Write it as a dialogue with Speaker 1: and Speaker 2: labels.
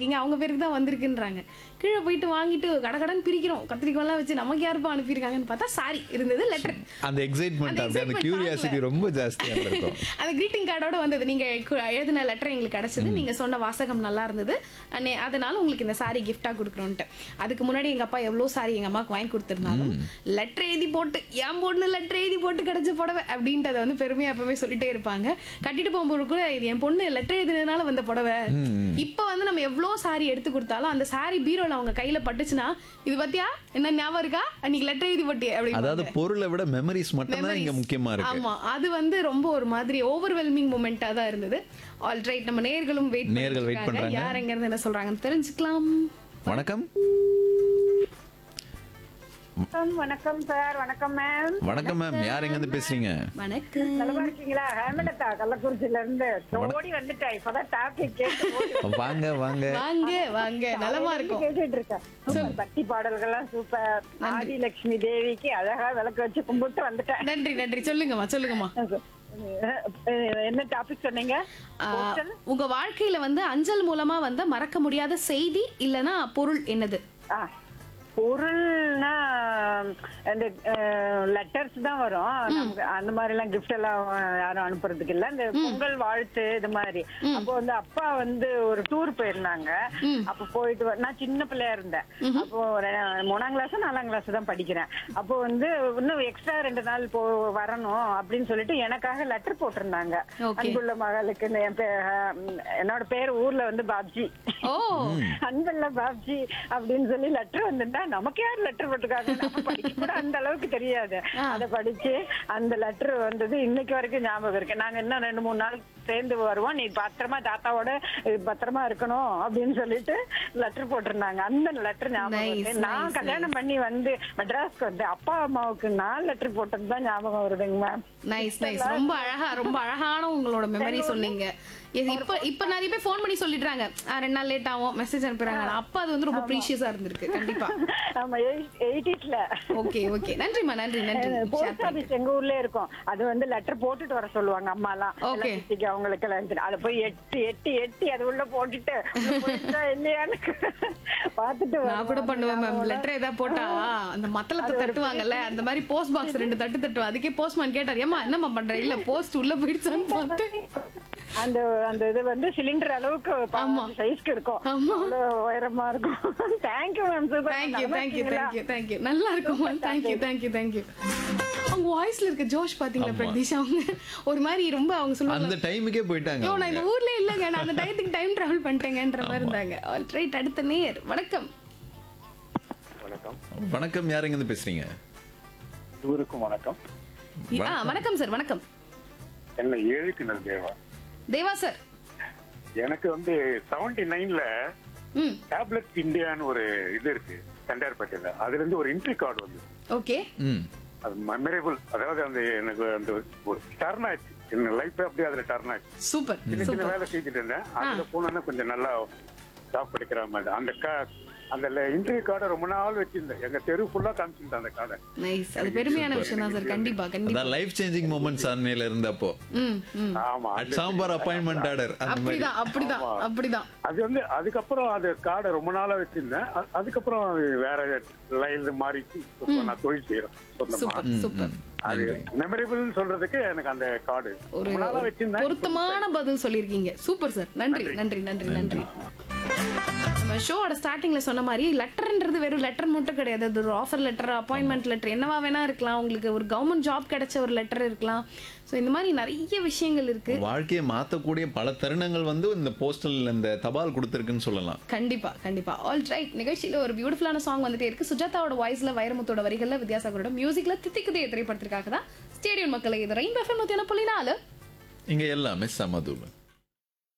Speaker 1: இருக்கீங்க அவங்க பேருக்கு தான் வந்திருக்குன்றாங்க கீழே போயிட்டு வாங்கிட்டு கடகடன் பிரிக்கிறோம் கத்திரிக்கோலாம் வச்சு நமக்கு யாருப்பா அனுப்பியிருக்காங்கன்னு பார்த்தா சாரி இருந்தது லெட்டர்
Speaker 2: அந்த எக்ஸைட்மெண்ட்
Speaker 1: அந்த
Speaker 2: அப்படி அந்த
Speaker 1: excitement
Speaker 2: கியூரியாசிட்டி ரொம்ப ஜாஸ்தியா இருக்கும்
Speaker 1: அந்த greeting கார்டோட வந்தது நீங்க கு- எழுதின லெட்டர் எங்களுக்கு கிடைச்சது நீங்க சொன்ன வாசகம் நல்லா இருந்தது அண்ணே, அதனால உங்களுக்கு இந்த சாரி gift-ஆ கொடுக்குறோன்ட்டு அதுக்கு முன்னாடி எங்க அப்பா எவ்வளவு சாரி எங்க அம்மாக்கு வாங்கி கொடுத்திருந்தாலும் லெட்டர் எழுதி போட்டு என் பொண்ணு லெட்டர் எழுதி போட்டு கிடைச்ச புடவை அப்படின்றத வந்து பெருமையா எப்பவுமே சொல்லிட்டே இருப்பாங்க கட்டிட்டு போகும்போது கூட இது என் பொண்ணு லெட்டர் எழுதினதுனால வந்த புடவை இப்ப வந்து நம்ம எவ்வளவு சாரி எடுத்து கொடுத்தாலும் அந்த சாரி பீரோல அவங்க கையில பட்டுச்சுன்னா இது பத்தியா என்ன ஞாபகம் இருக்கா அன்னைக்கு லெட்டர் எழுதி போட்டியே அப்படின்னு
Speaker 2: அதாவது பொருளை விட மெமரிஸ் மட்டும் தான் இங்க
Speaker 1: Memories.
Speaker 2: முக்கியமா இருக்கு
Speaker 1: ஆமா அது வந்து ரொம்ப ஒரு மாதிரி ஓவர்வெல்மிங் மூமெண்டா தான் இருந்தது ஆல்ரைட் நம்ம நேர்களும் வெயிட்
Speaker 2: நேயர்கள் wait பண்றாங்க.
Speaker 1: யார் எங்க இருந்து என்ன சொல்றாங்கன்னு தெரிஞ்சுக்கலாம்
Speaker 2: வணக்கம்
Speaker 3: வணக்கம் வணக்கம் சார் வணக்கம் மேம்
Speaker 2: வணக்கம் மேம் யார் எங்க இருந்து பேசுறீங்க
Speaker 1: வணக்கம்
Speaker 3: நல்லா இருக்கீங்களா ஹேமலதா கள்ளக்குறிச்சியில இருந்து ஓடி வந்துட்டேன் இப்பதான் டாபிக் கேட்டு ஓடி
Speaker 2: வாங்க வாங்க
Speaker 1: வாங்க வாங்க நலமா இருக்கும்
Speaker 3: கேட்டுட்டு இருக்கேன் சூப்பர் பக்தி பாடல்கள்லாம் சூப்பர் ஆதி லட்சுமி தேவிக்கு அழகா விளக்கு வச்சு கும்பிட்டு வந்துட்டேன்
Speaker 1: நன்றி நன்றி சொல்லுங்கம்மா சொல்லுங்கம்மா
Speaker 3: அஹ் என்ன டாபிக் சொன்னீங்க
Speaker 1: ஆ, உங்க வாழ்க்கையில வந்து அஞ்சல் மூலமா வந்த மறக்க முடியாத செய்தி இல்லனா பொருள் என்னது
Speaker 3: ஆ, பொருள்னா இந்த லெட்டர்ஸ் தான் வரும் நமக்கு அந்த மாதிரி எல்லாம் கிஃப்ட் எல்லாம் யாரும் அனுப்புறதுக்கு இல்ல இந்த பொங்கல் வாழ்த்து இது மாதிரி அப்போ வந்து அப்பா வந்து ஒரு டூர் போயிருந்தாங்க அப்ப போயிட்டு வ- நான் சின்ன பிள்ளையா இருந்தேன் அப்போ ஒரு மூணாம் கிளாஸ் நாலாம் கிளாஸ் தான் படிக்கிறேன் அப்போ வந்து இன்னும் எக்ஸ்ட்ரா ரெண்டு நாள் போ வரணும் அப்படின்னு சொல்லிட்டு எனக்காக லெட்டர் போட்டிருந்தாங்க
Speaker 1: Okay.
Speaker 3: அன்புள்ள மகளுக்கு என் பே- என்னோட பேர் ஊர்ல வந்து பாப்ஜி
Speaker 1: ஓ
Speaker 3: அன்பல்ல பாப்ஜி அப்படின்னு சொல்லி லெட்டர் வந்திருந்தா நமக்கு யார் லெட்டர் போட்டிருக்காங்க நம்ம படிக்க கூட அந்த அளவுக்கு தெரியாது அத படிச்சு அந்த லெட்டர் வந்தது இன்னைக்கு வரைக்கும் ஞாபகம் இருக்கு நாங்க இன்னும் ரெண்டு மூணு நாள் சேர்ந்து வருவோம் நீ பத்திரமா தாத்தாவோட இது பத்திரமா இருக்கணும் அப்படின்னு சொல்லிட்டு லெட்டர் போட்டிருந்தாங்க அந்த லெட்டர் ஞாபகம்
Speaker 1: Nice,
Speaker 3: இருக்கு நான்
Speaker 1: nice,
Speaker 3: கல்யாணம் பண்ணி வந்து மெட்ராஸ்க்கு வந்து அப்பா அம்மாவுக்கு நான் லெட்டர் போட்டது தான் ஞாபகம் வருதுங்க மேம்
Speaker 1: நைஸ் நைஸ் ரொம்ப அழகா ரொம்ப அழகான உங்களோட மெமரி சொன்னீங்க இது இப்ப இப்ப நிறைய பேர் ஃபோன் பண்ணி சொல்லிடுறாங்க "ஆ, ரெண்டு நாள் லேட் ஆகும் மெசேஜ் அனுப்புறாங்க ஆனா அப்ப அது வந்து ரொம்ப ப்ரீஷியஸா இருந்திருக்கு கண்டிப்பா
Speaker 3: ஆமா எயிட்டிஸ்ல
Speaker 1: ஓகே ஓகே நன்றிம்மா நன்றி நன்றி
Speaker 3: போஸ்ட் ஆபீஸ் எங்க ஊர்ல இருக்கும் அது வந்து லெட்டர் போட்டுட்டு வர சொல்லுவாங்க அம்மா எல்லாம்
Speaker 1: Okay.
Speaker 3: அவங்களுக்கு எல்லாம் இருந்து. அதை போய் எட்டி எட்டி எட்டி அது உள்ள போட்டுட்டு உள்ள போயிடுச்சா இல்லையான்னு பாத்துட்டு
Speaker 1: நான் கூட பண்ணுவேன் மேம் லெட்டர் ஏதாவது போட்டா அந்த மத்தளத்தை தட்டுவாங்கல்ல அந்த மாதிரி போஸ்ட் பாக்ஸ் ரெண்டு தட்டு தட்டுவோம் அதுக்கே போஸ்ட்மேன் கேட்டார் ஏமா என்னம்மா பண்ற இல்ல போஸ்ட் உள்ள போயிடுச்சான்னு பார்த்து
Speaker 3: அந்த அந்த இது வந்து சிலிண்டர் அளவுக்கு
Speaker 1: ஆமா.
Speaker 3: சைஸ்க்கு இருக்கும்
Speaker 1: ஆமா.
Speaker 3: அவ்வளவு உயரமா இருக்கும் thank you ma'am super
Speaker 1: thank you thank you thank you thank you நல்லா இருக்கும் மேம் தேங்க்யூ தேங்க்யூ தேங்க்யூ அவங்க வாய்ஸ்ல இருக்க ஜோஷ் பாத்தீங்களா பிரதீஷ் அவங்க ஒரு மாதிரி ரொம்ப அவங்க சொல்லுவாங்க
Speaker 2: அந்த டைமுக்கே போயிட்டாங்க
Speaker 1: ஐயோ நான் இந்த ஊர்ல இல்லங்க நான் அந்த டயத்துக்கு டைம் டிராவல் பண்ணிட்டேங்கன்ற மாதிரி இருந்தாங்க ஆல்ரைட் அடுத்த நேர் வணக்கம்
Speaker 4: வணக்கம்
Speaker 2: வணக்கம் யார் எங்க இருந்து பேசுறீங்க
Speaker 4: இவருக்கும் வணக்கம்
Speaker 1: ஆ வணக்கம் சார் வணக்கம்
Speaker 4: என்ன எழுப்பினர் தேவா
Speaker 1: தேவா சார்
Speaker 4: எனக்கு வந்து செவன்டி நைன்ல
Speaker 1: ம்
Speaker 4: டேப்லெட் இந்தியான்னு ஒரு இது இருக்கு தண்டையார்பேட்டையில அதுல இருந்து ஒரு என்ட்ரி கார்டு வந்து
Speaker 1: ஓகே
Speaker 2: ம்
Speaker 4: அது மெமரேபிள் அதாவது அந்த எனக்கு அந்த ஒரு டர்ன் ஆச்சு என் லைஃப் அப்படியே அதுல டர்ன் ஆச்சு
Speaker 1: சூப்பர்
Speaker 4: சின்ன சின்ன
Speaker 1: சூப்பர்
Speaker 4: வேலை செஞ்சுட்டு இருந்தேன் அதுல போனோன்னா கொஞ்சம் நல்லா ஜாப் கிடைக்கிற மாதிரி அந்த கா அந்த இன்டர்வியூ கார்டை ரொம்ப நாள் வச்சிருந்தேன் எங்க தெரு ஃபுல்லா காமிச்சிருந்தேன் அந்த கார்டை
Speaker 1: நைஸ் அது பெருமையான விஷயம் தான் சார் கண்டிப்பா கண்டிப்பா
Speaker 2: அதான் லைஃப் சேஞ்சிங் மூமெண்ட்ஸ் ஆன்மையில இருந்தப்போ
Speaker 1: ம் ம்
Speaker 4: ஆமா
Speaker 2: அட் சாம்பார் அப்பாயின்மெண்ட் ஆர்டர் அந்த மாதிரி
Speaker 1: அப்படிதான் அப்படிதான் அப்படிதான்
Speaker 4: அது வந்து அதுக்கப்புறம் அது கார்டை ரொம்ப நாளா வச்சிருந்தேன் அ- அதுக்கப்புறம் அது வேற லைன் மாறிச்சு இப்ப நான் தொழில் செய்யறேன் சொந்தமா
Speaker 1: சூப்பர் சூப்பர்
Speaker 4: அது மெமரபிள் சொல்றதுக்கு எனக்கு அந்த கார்டு
Speaker 1: ஒரு
Speaker 4: ரொம்ப நாளா வச்சிருந்தேன்
Speaker 1: பொருத்தமான பதில் சொல்லியிருக்கீங்க சூப்பர் சார் நன்றி நன்றி நன்றி நன்றி நம்ம ஷோவோட ஸ்டார்டிங்ல சொன்ன மாதிரி லெட்டர்ன்றது வெறும் லெட்டர் மட்டும் கிடையாது அது ஒரு ஆஃபர் லெட்டர் அப்பாயின்மெண்ட் லெட்டர் என்னவா வேணா இருக்கலாம் உங்களுக்கு ஒரு கவர்மெண்ட் ஜாப் கிடைச்ச ஒரு லெட்டர் இருக்கலாம் ஸோ இந்த மாதிரி நிறைய விஷயங்கள் இருக்கு
Speaker 2: வாழ்க்கையை மாத்தக்கூடிய பல தருணங்கள் வந்து இந்த போஸ்டல் இந்த தபால் கொடுத்துருக்குன்னு சொல்லலாம்
Speaker 1: கண்டிப்பா கண்டிப்பா ஆல் ரைட் நிகழ்ச்சியில ஒரு பியூட்டிஃபுல்லான சாங் வந்துட்டே இருக்கு சுஜாதாவோட வாய்ஸ்ல வைரமுத்தோட வரிகள்ல வித்யாசாகரோட மியூசிக்ல தித்திக்குதே திரைப்படத்திற்காக தான் ஸ்டேடியம் மக்களை இது ரெயின் எஃப்எம் நூத்தி ஒன்று புள்ளி நாலு
Speaker 2: இங்க எல்லாமே சமதூலம்